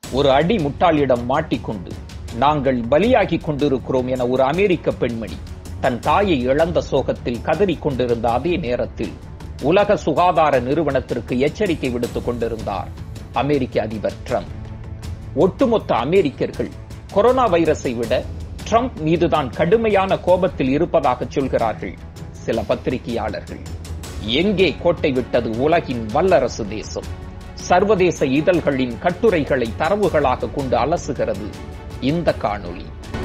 ஒரு அடி முட்டாளிடம் மாட்டிக்கொண்டு நாங்கள் பலியாகிக் கொண்டிருக்கிறோம் என ஒரு அமெரிக்க பெண்மணி தன் தாயை இழந்த சோகத்தில் கதறிக் கொண்டிருந்த அதே நேரத்தில் உலக சுகாதார நிறுவனத்திற்கு எச்சரிக்கை விடுத்துக் கொண்டிருந்தார் அமெரிக்க அதிபர் ட்ரம்ப் ஒட்டுமொத்த அமெரிக்கர்கள் கொரோனா வைரஸை விட ட்ரம்ப் மீதுதான் கடுமையான கோபத்தில் இருப்பதாக சொல்கிறார்கள் சில பத்திரிகையாளர்கள் எங்கே கோட்டை விட்டது உலகின் வல்லரசு தேசம் சர்வதேச இதழ்களின் கட்டுரைகளை தரவுகளாக கொண்டு அலசுகிறது இந்த காணொளி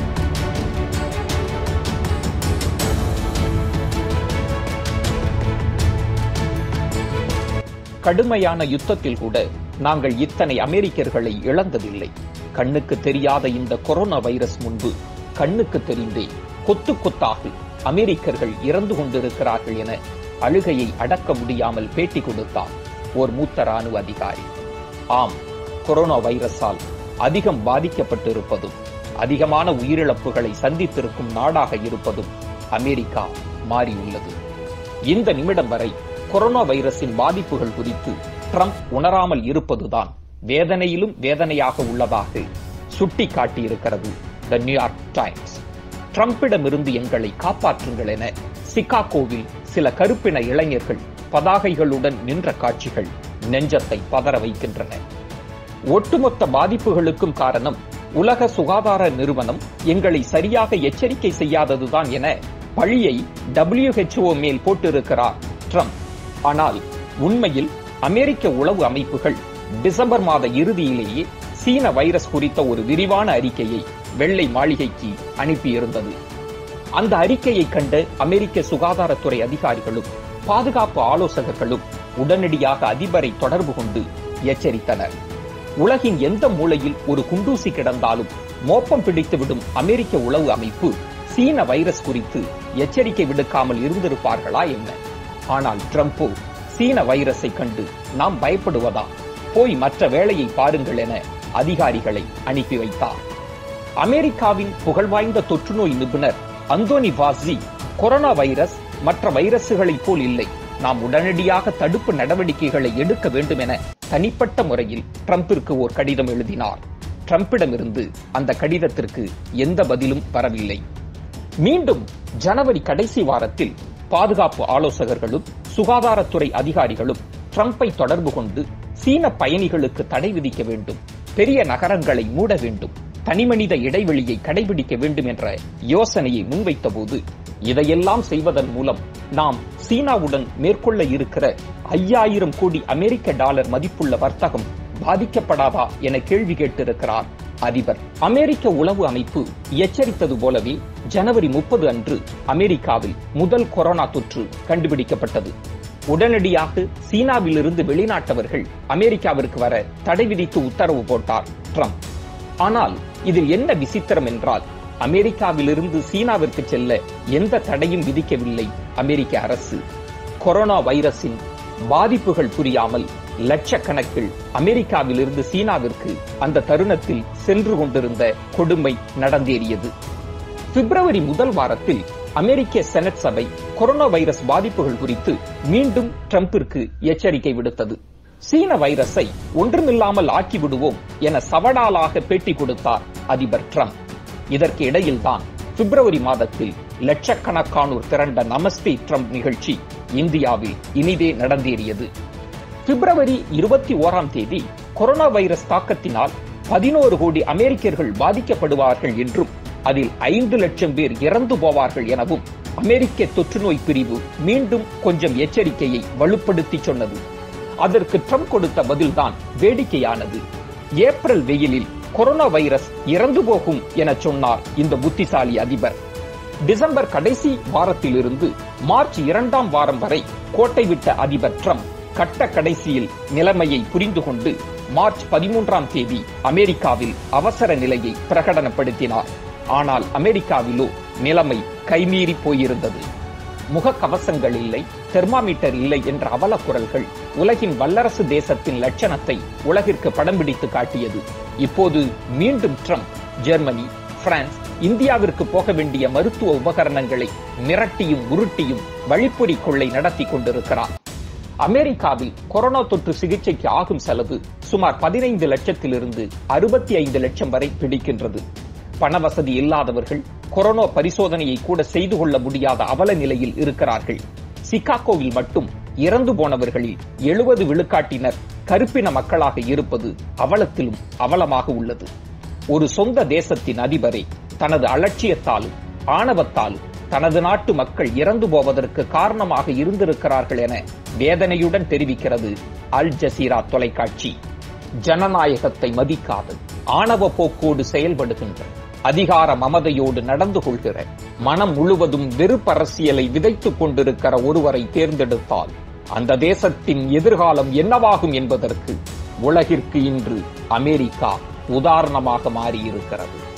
கடுமையான யுத்தத்தில் கூட நாங்கள் இத்தனை அமெரிக்கர்களை இழந்ததில்லை கண்ணுக்கு தெரியாத இந்த கொரோனா வைரஸ் முன்பு கண்ணுக்கு தெரிந்தே கொத்து கொத்தாக அமெரிக்கர்கள் இறந்து கொண்டிருக்கிறார்கள் என அழுகையை அடக்க முடியாமல் பேட்டி கொடுத்தார் ஓர் மூத்த ராணுவ அதிகாரி ஆம் கொரோனா வைரஸால் அதிகம் பாதிக்கப்பட்டிருப்பதும் அதிகமான உயிரிழப்புகளை சந்தித்திருக்கும் நாடாக இருப்பதும் அமெரிக்கா மாறியுள்ளது இந்த நிமிடம் வரை கொரோனா வைரஸின் பாதிப்புகள் குறித்து ட்ரம்ப் உணராமல் இருப்பதுதான் வேதனையிலும் வேதனையாக உள்ளதாக சுட்டி காட்டியிருக்கிறது த நியூயார்க் டைம்ஸ் ட்ரம்பிடமிருந்து எங்களை காப்பாற்றுங்கள் என சிகாகோவில் சில கருப்பின இளைஞர்கள் பதாகைகளுடன் நின்ற காட்சிகள் நெஞ்சத்தை பதற வைக்கின்றன ஒட்டுமொத்த பாதிப்புகளுக்கும் காரணம் உலக சுகாதார நிறுவனம் எங்களை சரியாக எச்சரிக்கை செய்யாததுதான் என பழியை டபிள்யூஹெச்ஓ மேல் போட்டிருக்கிறார் ட்ரம்ப் ஆனால் உண்மையில் அமெரிக்க உளவு அமைப்புகள் டிசம்பர் மாத இறுதியிலேயே சீன வைரஸ் குறித்த ஒரு விரிவான அறிக்கையை வெள்ளை மாளிகைக்கு அனுப்பியிருந்தது அந்த அறிக்கையை கண்ட அமெரிக்க சுகாதாரத்துறை அதிகாரிகளும் பாதுகாப்பு ஆலோசகர்களும் உடனடியாக அதிபரை தொடர்பு கொண்டு எச்சரித்தனர் உலகின் எந்த மூலையில் ஒரு குண்டூசி கிடந்தாலும் மோப்பம் பிடித்துவிடும் அமெரிக்க உளவு அமைப்பு சீன வைரஸ் குறித்து எச்சரிக்கை விடுக்காமல் இருந்திருப்பார்களா என்ன ஆனால் ட்ரம்போ சீன வைரஸை கண்டு நாம் பயப்படுவதா போய் மற்ற வேலையை பாருங்கள் என அதிகாரிகளை அனுப்பி வைத்தார் அமெரிக்காவின் புகழ்வாய்ந்த தொற்றுநோய் நிபுணர் அந்தோனி வாசி கொரோனா வைரஸ் மற்ற வைரசுகளைப் போல் இல்லை நாம் உடனடியாக தடுப்பு நடவடிக்கைகளை எடுக்க வேண்டும் என தனிப்பட்ட முறையில் ட்ரம்பிற்கு ஓர் கடிதம் எழுதினார் ட்ரம்பிடமிருந்து அந்த கடிதத்திற்கு எந்த பதிலும் வரவில்லை மீண்டும் ஜனவரி கடைசி வாரத்தில் பாதுகாப்பு ஆலோசகர்களும் சுகாதாரத்துறை அதிகாரிகளும் ட்ரம்பை தொடர்பு கொண்டு சீன பயணிகளுக்கு தடை விதிக்க வேண்டும் பெரிய நகரங்களை மூட வேண்டும் தனிமனித இடைவெளியை கடைபிடிக்க வேண்டும் என்ற யோசனையை முன்வைத்த போது இதையெல்லாம் செய்வதன் மூலம் நாம் சீனாவுடன் மேற்கொள்ள இருக்கிற ஐயாயிரம் கோடி அமெரிக்க டாலர் மதிப்புள்ள வர்த்தகம் பாதிக்கப்படாதா என கேள்வி கேட்டிருக்கிறார் அதிபர் அமெரிக்க உளவு அமைப்பு எச்சரித்தது போலவே ஜனவரி முப்பது அன்று அமெரிக்காவில் முதல் கொரோனா தொற்று கண்டுபிடிக்கப்பட்டது உடனடியாக சீனாவிலிருந்து வெளிநாட்டவர்கள் அமெரிக்காவிற்கு வர தடை விதித்து உத்தரவு போட்டார் ட்ரம்ப் ஆனால் இதில் என்ன விசித்திரம் என்றால் அமெரிக்காவிலிருந்து சீனாவிற்கு செல்ல எந்த தடையும் விதிக்கவில்லை அமெரிக்க அரசு கொரோனா வைரஸின் பாதிப்புகள் புரியாமல் லட்சக்கணக்கில் அமெரிக்காவிலிருந்து சீனாவிற்கு அந்த தருணத்தில் சென்று கொண்டிருந்த கொடுமை நடந்தேறியது பிப்ரவரி முதல் வாரத்தில் அமெரிக்க செனட் சபை கொரோனா வைரஸ் பாதிப்புகள் குறித்து மீண்டும் ட்ரம்பிற்கு எச்சரிக்கை விடுத்தது சீன வைரஸை ஒன்றுமில்லாமல் ஆக்கிவிடுவோம் என சவடாலாக பேட்டி கொடுத்தார் அதிபர் ட்ரம்ப் இதற்கு இடையில்தான் பிப்ரவரி மாதத்தில் லட்சக்கணக்கானோர் திரண்ட நமஸ்தே ட்ரம்ப் நிகழ்ச்சி இந்தியாவில் இனிதே நடந்தேறியது பிப்ரவரி இருபத்தி ஓராம் தேதி கொரோனா வைரஸ் தாக்கத்தினால் பதினோரு கோடி அமெரிக்கர்கள் பாதிக்கப்படுவார்கள் என்றும் அதில் ஐந்து லட்சம் பேர் இறந்து போவார்கள் எனவும் அமெரிக்க தொற்றுநோய் பிரிவு மீண்டும் கொஞ்சம் எச்சரிக்கையை வலுப்படுத்தி சொன்னது அதற்கு ட்ரம்ப் கொடுத்த பதில்தான் வேடிக்கையானது ஏப்ரல் வெயிலில் கொரோனா வைரஸ் இறந்து போகும் என சொன்னார் இந்த புத்திசாலி அதிபர் டிசம்பர் கடைசி வாரத்திலிருந்து மார்ச் இரண்டாம் வாரம் வரை கோட்டை விட்ட அதிபர் ட்ரம்ப் கட்ட கடைசியில் நிலைமையை புரிந்து கொண்டு மார்ச் பதிமூன்றாம் தேதி அமெரிக்காவில் அவசர நிலையை பிரகடனப்படுத்தினார் ஆனால் அமெரிக்காவிலோ நிலைமை கைமீறி போயிருந்தது முகக்கவசங்கள் இல்லை தெர்மாமீட்டர் இல்லை என்ற அவல குரல்கள் உலகின் வல்லரசு தேசத்தின் லட்சணத்தை உலகிற்கு படம் பிடித்து காட்டியது இப்போது மீண்டும் ட்ரம்ப் ஜெர்மனி பிரான்ஸ் இந்தியாவிற்கு போக வேண்டிய மருத்துவ உபகரணங்களை மிரட்டியும் உருட்டியும் வழிப்பொறி கொள்ளை நடத்தி கொண்டிருக்கிறார் அமெரிக்காவில் கொரோனா தொற்று சிகிச்சைக்கு ஆகும் செலவு சுமார் பதினைந்து லட்சத்திலிருந்து அறுபத்தி ஐந்து லட்சம் வரை பிடிக்கின்றது பண வசதி இல்லாதவர்கள் கொரோனா பரிசோதனையை கூட செய்து கொள்ள முடியாத அவல நிலையில் இருக்கிறார்கள் சிகாகோவில் மட்டும் இறந்து போனவர்களில் எழுபது விழுக்காட்டினர் கருப்பின மக்களாக இருப்பது அவலத்திலும் அவலமாக உள்ளது ஒரு சொந்த தேசத்தின் அதிபரே தனது அலட்சியத்தாலும் ஆணவத்தாலும் தனது நாட்டு மக்கள் இறந்து போவதற்கு காரணமாக இருந்திருக்கிறார்கள் என வேதனையுடன் தெரிவிக்கிறது அல் ஜசீரா தொலைக்காட்சி ஜனநாயகத்தை மதிக்காது ஆணவ போக்கோடு செயல்படுகின்ற அதிகார மமதையோடு நடந்து கொள்கிற மனம் முழுவதும் வெறுப்பரசியலை விதைத்துக் கொண்டிருக்கிற ஒருவரை தேர்ந்தெடுத்தால் அந்த தேசத்தின் எதிர்காலம் என்னவாகும் என்பதற்கு உலகிற்கு இன்று அமெரிக்கா உதாரணமாக மாறியிருக்கிறது